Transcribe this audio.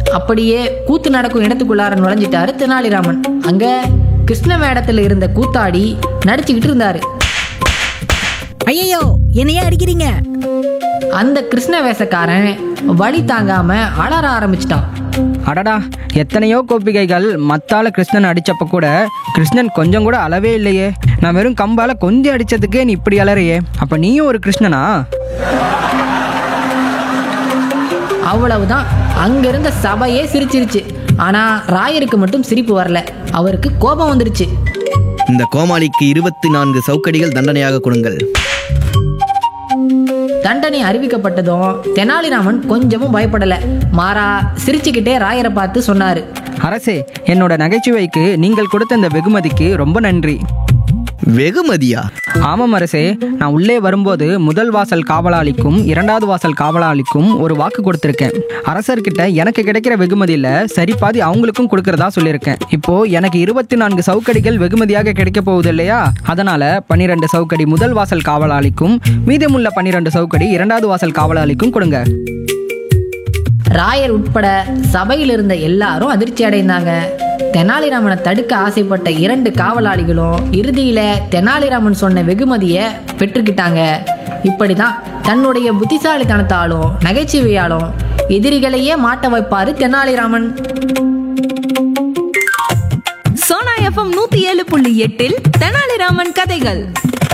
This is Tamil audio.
அப்படியே கூத்து நடக்கும் இடத்துக்குள்ளார நுழைஞ்சிட்டாரு தெனாலிராமன் அங்க கிருஷ்ண வேடத்துல இருந்த கூத்தாடி நடிச்சுக்கிட்டு இருந்தாரு ஐயோ என்னையா அடிக்கிறீங்க அந்த கிருஷ்ண வேஷக்காரன் வழி தாங்காம அலற ஆரம்பிச்சிட்டான் அடடா எத்தனையோ கோபிகைகள் மத்தால கிருஷ்ணன் அடிச்சப்ப கூட கிருஷ்ணன் கொஞ்சம் கூட அளவே இல்லையே நான் வெறும் கம்பால கொஞ்சம் அடிச்சதுக்கே நீ இப்படி அலறியே அப்ப நீயும் ஒரு கிருஷ்ணனா அவ்வளவுதான் அங்க இருந்த சபையே சிரிச்சிருச்சு ஆனா ராயருக்கு மட்டும் சிரிப்பு வரல அவருக்கு கோபம் வந்துருச்சு இந்த கோமாளிக்கு இருபத்தி நான்கு சவுக்கடிகள் தண்டனையாக கொடுங்கள் தண்டனை அறிவிக்கப்பட்டதும் தெனாலிராமன் கொஞ்சமும் பயப்படல மாறா சிரிச்சுக்கிட்டே ராயரை பார்த்து சொன்னாரு அரசே என்னோட நகைச்சுவைக்கு நீங்கள் கொடுத்த இந்த வெகுமதிக்கு ரொம்ப நன்றி வெகுமதியா ஆமாம் அரசே நான் உள்ளே வரும்போது முதல் வாசல் காவலாளிக்கும் இரண்டாவது வாசல் காவலாளிக்கும் ஒரு வாக்கு கொடுத்துருக்கேன் அரசர்கிட்ட எனக்கு கிடைக்கிற வெகுமதியில் சரி பாதி அவங்களுக்கும் கொடுக்கறதா சொல்லியிருக்கேன் இப்போ எனக்கு இருபத்தி நான்கு சவுக்கடிகள் வெகுமதியாக கிடைக்க போகுது இல்லையா அதனால பன்னிரெண்டு சவுக்கடி முதல் வாசல் காவலாளிக்கும் மீதமுள்ள பன்னிரெண்டு சவுக்கடி இரண்டாவது வாசல் காவலாளிக்கும் கொடுங்க ராயர் உட்பட சபையில் இருந்த எல்லாரும் அதிர்ச்சி அடைந்தாங்க தெனாலிராமனை தடுக்க ஆசைப்பட்ட இரண்டு காவலாளிகளும் இறுதியில தெனாலிராமன் சொன்ன வெகுமதியை பெற்றுக்கிட்டாங்க இப்படிதான் தன்னுடைய புத்திசாலித்தனத்தாலும் நகைச்சுவையாலும் எதிரிகளையே மாட்ட வைப்பாரு தெனாலிராமன் சோனா எஃப்எம் நூத்தி ஏழு புள்ளி எட்டில் தெனாலிராமன் கதைகள்